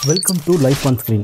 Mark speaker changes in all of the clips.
Speaker 1: welcome to life on screen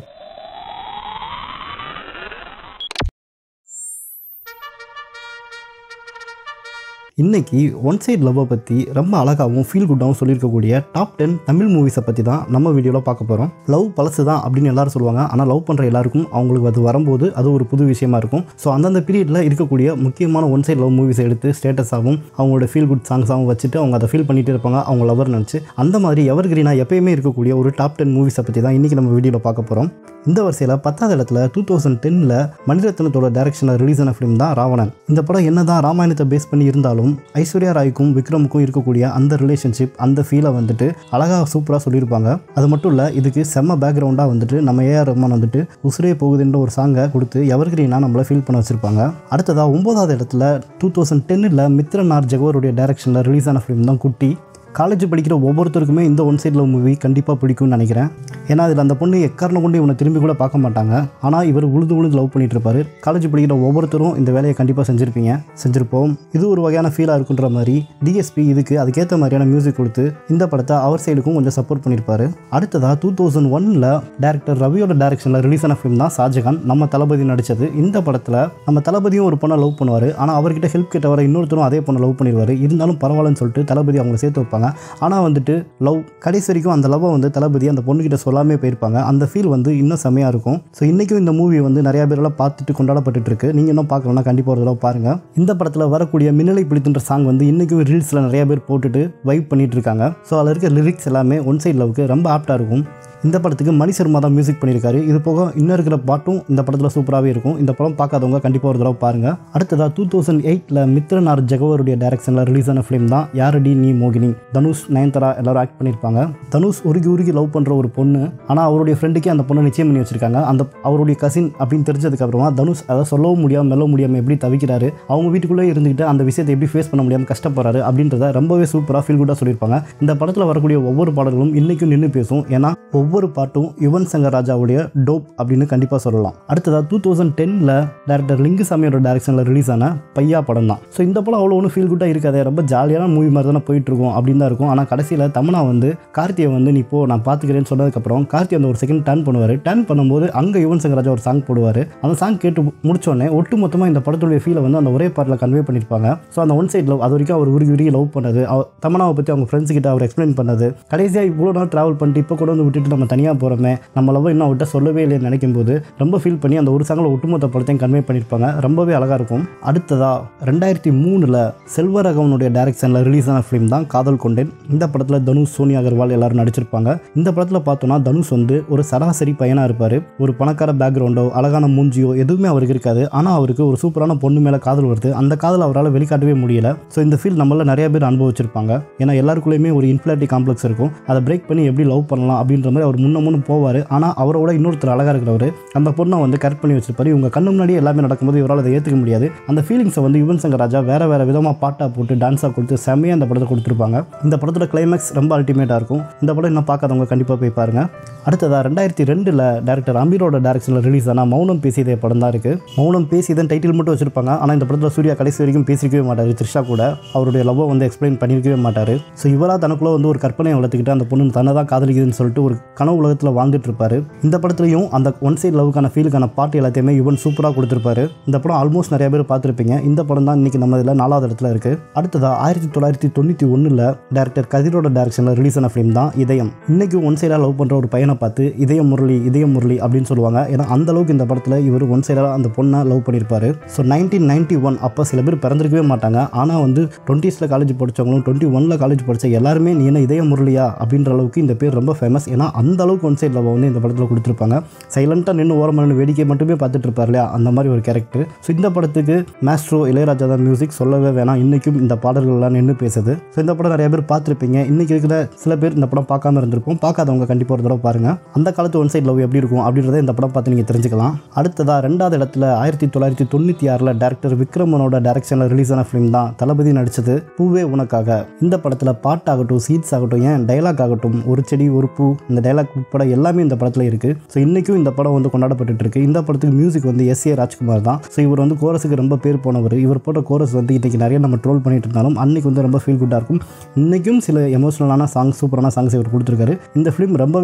Speaker 1: இன்னைக்கு one side லவ்வை பற்றி ரொம்ப அழகாகவும் ஃபீல் குட்டாகவும் சொல்லியிருக்கக்கூடிய டாப் டென் தமிழ் மூவிஸை பற்றி தான் நம்ம வீடியோவில் பார்க்க போகிறோம் லவ் பழசு தான் அப்படின்னு எல்லாரும் சொல்லுவாங்க ஆனால் லவ் பண்ணுற எல்லாருக்கும் அவங்களுக்கு அது வரும்போது அது ஒரு புது விஷயமா இருக்கும் ஸோ அந்தந்த பீரியடில் இருக்கக்கூடிய முக்கியமான ஒன் சைடு லவ் மூவிஸை எடுத்து ஸ்டேட்டஸாகவும் அவங்களோட ஃபீல் குட் சாங்ஸாகவும் வச்சுட்டு அவங்க அதை ஃபீல் பண்ணிட்டு இருப்பாங்க அவங்க லவர் நினச்சி அந்த மாதிரி எவர் கிரீனாக எப்பயுமே இருக்கக்கூடிய ஒரு டாப் டென் மூவிஸை பற்றி தான் இன்றைக்கி நம்ம வீடியோவில் பார்க்க போகிறோம் இந்த வரிசையில் பத்தாவது இடத்துல டூ தௌசண்ட் டென்னில் மணிரத்னத்தோட டைரக்ஷனில் ரிலீஸ் ஆன ஃபிலிம் தான் ராவணன் இந்த படம் என்னதான் ராமாயணத்தை பேஸ் பண்ணி இருந்தாலும் ஐஸ்வர்யா ராய்க்கும் விக்ரமுக்கும் இருக்கக்கூடிய அந்த ரிலேஷன்ஷிப் அந்த ஃபீலை வந்துட்டு அழகாக சூப்பராக சொல்லியிருப்பாங்க அது மட்டும் இல்லை இதுக்கு செம்ம பேக்ரவுண்டாக வந்துட்டு நம்ம ஏஆர் ரஹ்மான் வந்துட்டு உசுரே போகுதுன்ற ஒரு சாங்கை கொடுத்து எவர்கிரீனாக நம்மளை ஃபீல் பண்ண வச்சிருப்பாங்க அடுத்ததாக ஒன்பதாவது இடத்துல டூ தௌசண்ட் டென்னில் மித்ரன் ஆர் ஜகவருடைய டைரக்ஷனில் ரிலீஸ் ஆன ஃபிலிம் தான் குட்டி காலேஜ் படிக்கிற ஒவ்வொருத்தருக்குமே இந்த ஒன் சைட் லவ் மூவி கண்டிப்பாக பிடிக்கும்னு நினைக்கிறேன் ஏன்னா அதில் அந்த பொண்ணு எக்காரணம் கொண்டு இவனை திரும்பி கூட பார்க்க மாட்டாங்க ஆனால் இவர் உழுது உழுது லவ் பண்ணிட்டு இருப்பாரு காலேஜ் படிக்கிற ஒவ்வொருத்தரும் இந்த வேலையை கண்டிப்பாக செஞ்சுருப்பீங்க செஞ்சுருப்போம் இது ஒரு வகையான ஃபீலாக இருக்குன்ற மாதிரி டிஎஸ்பி இதுக்கு அதுக்கேற்ற மாதிரியான மியூசிக் கொடுத்து இந்த படத்தை அவர் சைடுக்கும் கொஞ்சம் சப்போர்ட் பண்ணியிருப்பாரு அடுத்ததாக டூ தௌசண்ட் ஒனில் டேரக்டர் ரவியோட டேரக்ஷனில் ரிலீஸ் ஆன ஃபிலிம் தான் ஷாஜகான் நம்ம தளபதி நடித்தது இந்த படத்தில் நம்ம தளபதியும் ஒரு பொண்ணை லவ் பண்ணுவார் ஆனால் அவர்கிட்ட ஹெல்ப் கிட்ட வர இன்னொருத்தரும் அதே பொண்ணை லவ் பண்ணிடுவார் இருந்தாலும் பரவாயில்லன்னு சொல்லிட்டு தளபதி அவங்களை சேர்த்து வைப்பாங்க ஆனால் வந்துட்டு லவ் கடைசி வரைக்கும் அந்த லவ்வை வந்து தளபதி அந்த பொண்ணுக்கிட்ட சொல்லாமே போயிருப்பாங்க அந்த ஃபீல் வந்து இன்னும் செம்மையாக இருக்கும் ஸோ இன்றைக்கும் இந்த மூவி வந்து நிறைய பேரெல்லாம் பார்த்துட்டு கொண்டாடப்பட்டுட்டு இருக்கு நீங்கள் இன்னும் பார்க்கணும்னா கண்டிப்பாக ஒரு தடவை பாருங்கள் இந்த படத்தில் வரக்கூடிய மின்னலை பிடித்துன்ற சாங் வந்து இன்றைக்கும் ரீல்ஸில் நிறைய பேர் போட்டுட்டு வைப் பண்ணிட்டு இருக்காங்க ஸோ அதில் இருக்க லிரிக்ஸ் எல்லாமே ஒன் சைட் லவ்க்கு ரொம்ப ஆப்டாக இருக்கும் இந்த படத்துக்கு மணி சர்மா தான் மியூசிக் பண்ணியிருக்காரு இது போக இன்னும் இருக்கிற பாட்டும் இந்த படத்தில் சூப்பராகவே இருக்கும் இந்த படம் பார்க்காதவங்க கண்டிப்பாக ஒரு தடவை பாருங்கள் அடுத்ததாக டூ தௌசண்ட் எயிட்டில் மித்ரன் ஆர் ஜகவருடைய டைரக்ஷனில் ரிலீஸ் ஆன ஃபிலிம் தான் யாரடி நீ மோகினி தனுஷ் நயன்தாரா எல்லாரும் ஆக்ட் பண்ணியிருப்பாங்க தனுஷ் உருகி உருகி லவ் பண்ணுற ஒரு பொண்ணு ஆனால் அவருடைய ஃப்ரெண்டுக்கே அந்த பொண்ணை நிச்சயம் பண்ணி வச்சிருக்காங்க அந்த அவருடைய கசின் அப்படின்னு தெரிஞ்சதுக்கப்புறமா தனுஷ் அதை சொல்லவும் முடியாமல் மெல்ல முடியாமல் எப்படி தவிக்கிறாரு அவங்க வீட்டுக்குள்ளே இருந்துக்கிட்டு அந்த விஷயத்தை எப்படி ஃபேஸ் பண்ண முடியாமல் கஷ்டப்படுறாரு அப்படின்றத ரொம்பவே சூப்பராக ஃபீல் குட்டாக சொல்லியிருப்பாங்க இந்த படத்தில் வரக்கூடிய ஒவ்வொரு பாடல்களும் இன்றைக்கும் நின்று பேசும் ஏன்னா ஒவ்வொரு பாட்டும் யுவன் சங்கர் ராஜாவுடைய டோப் அப்படின்னு கண்டிப்பாக சொல்லலாம் அடுத்ததாக டூ தௌசண்ட் டென்னில் டேரக்டர் லிங்குசாமியோட டேரக்ஷனில் ரிலீஸ் ஆன பையா படம் தான் ஸோ இந்த படம் அவ்வளோ ஒன்றும் ஃபீல் குட்டாக இருக்காது ரொம்ப ஜாலியான மூவி மாதிரி தானே போயிட்டு இருக்கும் அப்படின்னு தான் இருக்கும் ஆனால் கடைசியில் தமனா வந்து கார்த்தியை வந்து நீ போ நான் பார்த்துக்கிறேன்னு சொன்னதுக்கப்புறம் கார்த்தி அந்த ஒரு செகண்ட் டர்ன் பண்ணுவார் டர்ன் பண்ணும்போது அங்கே யுவன் சங்கர் ராஜா ஒரு சாங் போடுவார் அந்த சாங் கேட்டு முடிச்சோடனே ஒட்டு மொத்தமாக இந்த படத்துடைய ஃபீலை வந்து அந்த ஒரே பாட்டில் கன்வே பண்ணியிருப்பாங்க ஸோ அந்த ஒன் சைட் லவ் அது வரைக்கும் அவர் உருகி உருகி லவ் பண்ணது அவ- தமனாவை பற்றி அவங்க ஃப்ரெண்ட்ஸ் கிட்ட அவர் எக்ஸ்பிளைன் பண்ணது கடைசியாக இவ்வளோ நாள் ட்ராவல் பண்ணிட்டு இப்போ கூட வந்து விட்டுட்டு நம்ம தனியாக போகிறோமே நம்ம லவ் இன்னும் அவர்கிட்ட சொல்லவே இல்லைன்னு நினைக்கும் போது ரொம்ப ஃபீல் பண்ணி அந்த ஒரு சாங்கில் ஒட்டுமொத்த படத்தையும் கன்வே பண்ணியிருப்பாங்க ரொம்பவே அழகாக இருக்கும் அடுத்ததா ரெண்டாயிரத்தி மூணில் செல்வரகவனுடைய டைரக்ஷனில் ரிலீஸ் ஆன ஃபிலிம் தான் காதல் கொண்டேன் இந்த படத்தில் தனுஷ் சோனியா அகர்வால் எல்லாரும் நடிச்சிருப்பாங்க இந்த படத்தில் பார்த்தோன்னா தனுஷ் வந்து ஒரு சராசரி பையனாக இருப்பார் ஒரு பணக்கார பேக்ரவுண்டோ அழகான மூஞ்சியோ எதுவுமே அவருக்கு இருக்காது ஆனால் அவருக்கு ஒரு சூப்பரான பொண்ணு மேலே காதல் வருது அந்த காதல் அவரால் வெளிக்காட்டவே முடியல ஸோ இந்த ஃபீல் நம்மள நிறைய பேர் அனுபவிச்சிருப்பாங்க ஏன்னா எல்லாருக்குள்ளேயுமே ஒரு இன்ஃபிலாட்டி காம்ப்ளெக்ஸ் இருக்கும் அதை பிரேக் பண்ணி எப்படி லவ் பண்ணலாம் அப்படின்ற மாதிரி அவர் முன்ன முன்னு போவார் ஆனால் அவரோட இன்னொருத்தர் அழகாக இருக்கிறவர் அந்த பொண்ணை வந்து கரெக்ட் பண்ணி வச்சிருப்பாரு இவங்க கண்ணு முன்னாடியே எல்லாமே நடக்கும்போது இவரால் அதை ஏற்றுக்க முடியாது அந்த ஃபீலிங்ஸை வந்து யுவன் சங்கர் ராஜா வேற வேற விதமாக பாட்டாக போட்டு டான்ஸாக கொடுத்து செம்மையாக அந்த படத்தை கொடுத்துருப்பாங்க இந்த படத்தோட கிளைமேக்ஸ் ரொம்ப அல்டிமேட்டாக இருக்கும் இந்த படம் இன்னும் பார்க்காதவங்க கண்டிப்பாக போய் பாருங்க அடுத்ததாக ரெண்டாயிரத்தி ரெண்டில் டேரக்டர் அமீரோட டேரக்ஷனில் ரிலீஸ் ஆனால் மௌனம் பேசியதே படம் தான் இருக்குது மௌனம் பேசியதன் டைட்டில் மட்டும் வச்சிருப்பாங்க ஆனால் இந்த படத்தில் சூர்யா கடைசி வரைக்கும் பேசியிருக்கவே மாட்டார் த்ரிஷா கூட அவருடைய லவ்வை வந்து எக்ஸ்பிளைன் பண்ணியிருக்கவே மாட்டார் ஸோ இவராக தனக்குள்ளே வந்து ஒரு கற்பனையை வளர்த்துக்கிட்டு அந்த பொண்ணு தன்னை தான் காதலிக்குதுன்னு சொல்லிட்டு ஒரு கனவு உலகத்தில் வாழ்ந்துட்டு இருப்பாரு இந்த படத்துலையும் அந்த ஒன் சைட் லவ்க்கான ஃபீலுக்கான பாட்டு எல்லாத்தையுமே யுவன் சூப்பராக கொடுத்துருப்பாரு இந்த படம் ஆல்மோஸ்ட் நிறைய பேர் பார்த்துருப்பீங்க இந்த படம் தான் இன்னைக்கு நம்ம இதில் நாலாவது இடத்துல இருக்கு அடுத்ததா ஆயிரத்தி தொள்ளாயிரத்தி தொண்ணூற்றி ஒன்றில் டேரக்டர் கதிரோட டேரக்ஷனில் ரிலீஸ் ஆன ஃபிலிம் தான் இதயம் இன்னைக்கு ஒன் சைடாக லவ் பண்ணுற ஒரு பையனை பார்த்து இதயம் முரளி இதயம் முரளி அப்படின்னு சொல்லுவாங்க ஏன்னா அந்த அளவுக்கு இந்த படத்தில் இவர் ஒன் சைடாக அந்த பொண்ணை லவ் பண்ணியிருப்பாரு ஸோ நைன்டீன் நைன்டி ஒன் அப்போ சில பேர் பிறந்திருக்கவே மாட்டாங்க ஆனால் வந்து டுவெண்ட்டீஸில் காலேஜ் படித்தவங்களும் டுவெண்ட்டி ஒனில் காலேஜ் படித்த எல்லாருமே நீ என்ன இதயம் முரளியா அப்படின்ற அளவுக்கு இந்த பேர் ரொம்ப ஃபேமஸ் ஏன்னா அந்த அளவுக்கு ஒன் சைட் லவ் வந்து இந்த படத்தில் கொடுத்துருப்பாங்க சைலண்ட்டாக நின்று ஓரமாக நின்று வேடிக்கை மட்டுமே பார்த்துட்டு இருப்பார் இல்லையா அந்த மாதிரி ஒரு கேரக்டர் ஸோ இந்த படத்துக்கு மாஸ்ட்ரோ இளையராஜா தான் மியூசிக் சொல்லவே வேணாம் இன்றைக்கும் இந்த பாடல்கள்லாம் நின்று பேசுது ஸோ இந்த படம் நிறைய பேர் பார்த்துருப்பீங்க இன்றைக்கி இருக்கிற சில பேர் இந்த படம் பார்க்காம இருந்திருப்போம் பார்க்காதவங்க கண்டிப்பாக ஒரு தடவை பாருங்கள் அந்த காலத்து ஒன் சைட் லவ் எப்படி இருக்கும் அப்படின்றத இந்த படம் பார்த்து நீங்கள் தெரிஞ்சுக்கலாம் அடுத்ததாக ரெண்டாவது இடத்துல ஆயிரத்தி தொள்ளாயிரத்தி தொண்ணூற்றி ஆறில் டேரக்டர் விக்ரமனோட டேரக்ஷனில் ரிலீஸ் ஆன ஃபிலிம் தான் தளபதி நடித்தது பூவே உனக்காக இந்த படத்தில் பாட்டாகட்டும் சீட்ஸ் ஆகட்டும் ஏன் டைலாக் ஆகட்டும் ஒரு செடி ஒரு பூ இந்த டைலாக் உட்பட எல்லாமே இந்த படத்தில் இருக்குது ஸோ இன்றைக்கும் இந்த படம் வந்து கொண்டாடப்பட்டுட்டு இருக்கு இந்த படத்துக்கு மியூசிக் வந்து எஸ் ஏ ராஜ்குமார் தான் ஸோ இவர் வந்து கோரஸுக்கு ரொம்ப பேர் போனவர் இவர் போட்ட கோரஸ் வந்து இன்றைக்கி நிறைய நம்ம ட்ரோல் பண்ணிட்டு இருந்தாலும் அன்னைக்கு வந்து ரொம்ப ஃபீல் குட்டாக இருக்கும் இன்றைக்கும் சில எமோஷனலான சாங்ஸ் சூப்பரான சாங்ஸ் இவர் கொடுத்துருக்காரு இந்த ஃபிலிம் ரொம்பவே அழகாக இருக்கும்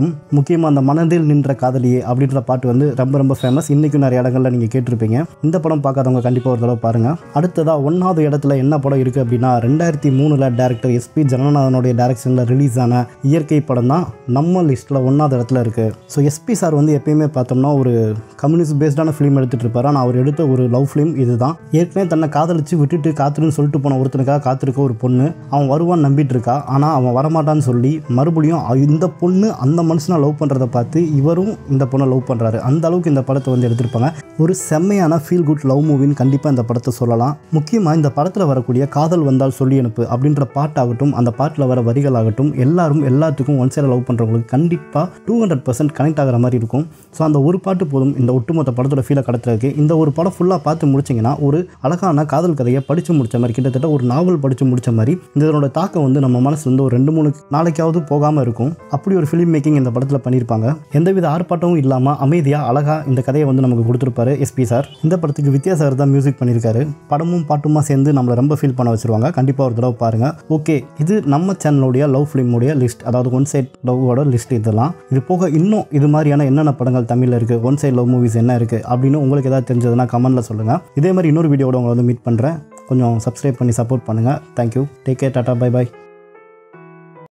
Speaker 1: இருக்கும் முக்கியமாக அந்த மனதில் நின்ற காதலியே அப்படின்ற பாட்டு வந்து ரொம்ப ரொம்ப ஃபேமஸ் இன்றைக்கும் நிறைய இடங்களில் நீங்கள் கேட்டிருப்பீங்க இந்த படம் பார்க்காதவங்க கண்டிப்பாக ஒரு தடவை பாருங்கள் அடுத்ததாக ஒன்றாவது இடத்துல என்ன படம் இருக்குது அப்படின்னா ரெண்டாயிரத்தி மூணில் டேரக்டர் எஸ்பி ஜனநாதனுடைய டேரக்ஷனில் ரிலீஸ் ஆன இயற்கை படம் தான் நம்ம லிஸ்ட்டில் ஒன்றாவது இடத்துல இருக்குது ஸோ எஸ்பி சார் வந்து எப்பயுமே பார்த்தோம்னா ஒரு கம்யூனிஸ்ட் பேஸ்டான ஃபிலிம் எடுத்துகிட்டு இருப்பார் ஆனால் அவர் எடுத்த ஒரு லவ் ஃபிலிம் இதுதான் ஏற்கனவே தன்னை காதலிச்சு விட்டுட்டு காத்துருன்னு சொல்லிட்டு போன ஒருத்தனுக்காக காத்திருக்க ஒரு பொண்ணு அவன் வருவான்னு நம்பிட்டு இருக்கா ஆனால் அவன் வரமாட்டான்னு சொல்லி மறுபடியும் அ- இந்த பொண்ணு அந்த மனுஷனை லவ் பண்ணுறதை பார்த்து இவரும் இந்த பொண்ணை லவ் பண்ணுறாரு அந்த அளவுக்கு இந்த படத்தை வந்து எடுத்திருப்பாங்க ஒரு செம்மையான ஃபீல் குட் லவ் மூவின்னு கண்டிப்பாக இந்த படத்தை சொல்லலாம் முக்கியமாக இந்த படத்தில் வரக்கூடிய காதல் வந்தால் சொல்லி அனுப்பு அப்படின்ற பாட்டாகட்டும் அந்த பாட்டில் வர வரிகளாகட்டும் எல்லாரும் எல்லாத்துக்கும் ஒன் சைடாக லவ் பண்ணுறவங்களுக்கு கண்டிப்பாக டூ ஹண்ட்ரட் பர்சன்ட் கனெக்ட் ஆகிற மாதிரி இருக்கும் ஸோ அந்த ஒரு பாட்டு போதும் இந்த ஒட்டுமொத்த படத்தோட ஃபீலை கடத்துறதுக்கு இந்த ஒரு படம் ஃபுல்லாக பார்த்து முடிச்சிங்கன்னா ஒரு அழகான காதல் கதையை படித்து முடிச்ச மாதிரி கிட்டத்தட்ட ஒரு நாவல் படித்து முடிச்ச மாதிரி இதனோட தாக்கம் வந்து நம்ம மனசு வந்து ஒரு ரெண்டு மூணு நாளைக்காவது போகாமல் இருக்கும் அப்படி ஒரு ஃபிலிம் மேக்கிங் இந்த படத்தில் பண்ணியிருப்பாங்க எந்தவித ஆர்ப்பாட்டமும் இல்லாமல் அமைதியாக அழகாக இந்த கதையை வந்து நமக்கு கொடுத்துருப்பாரு எஸ்பி சார் இந்த படத்துக்கு வித்யாசாகர் தான் மியூசிக் பண்ணியிருக்காரு படமும் பாட்டுமா சேர்ந்து நம்மளை ரொம்ப ஃபீல் பண்ண வச்சிருவாங்க கண்டிப்பாக ஒரு தடவை பாருங்கள் ஓகே இது நம்ம சேனலுடைய லவ் ஃபிலிமுடைய லிஸ்ட் அதாவது ஒன் சைட் லவ்வோட லிஸ்ட் இதெல்லாம் இது போக இன்னும் இது மாதிரியான என்னென்ன படங்கள் தமிழில் இருக்குது ஒன் சைட் லவ் மூவிஸ் என்ன இருக்குது அப்படின்னு உங்களுக்கு ஏதாவது தெரிஞ்சதுன்னா கமெண்ட்டில் சொல்லுங்கள் இதே மாதிரி இன்னொரு வீடியோட உங்களை வந்து மீட் பண்ணுறேன் கொஞ்சம் சப்ஸ்கிரைப் பண்ணி சப்போர்ட் பண்ணுங்கள் thank you take care tata bye by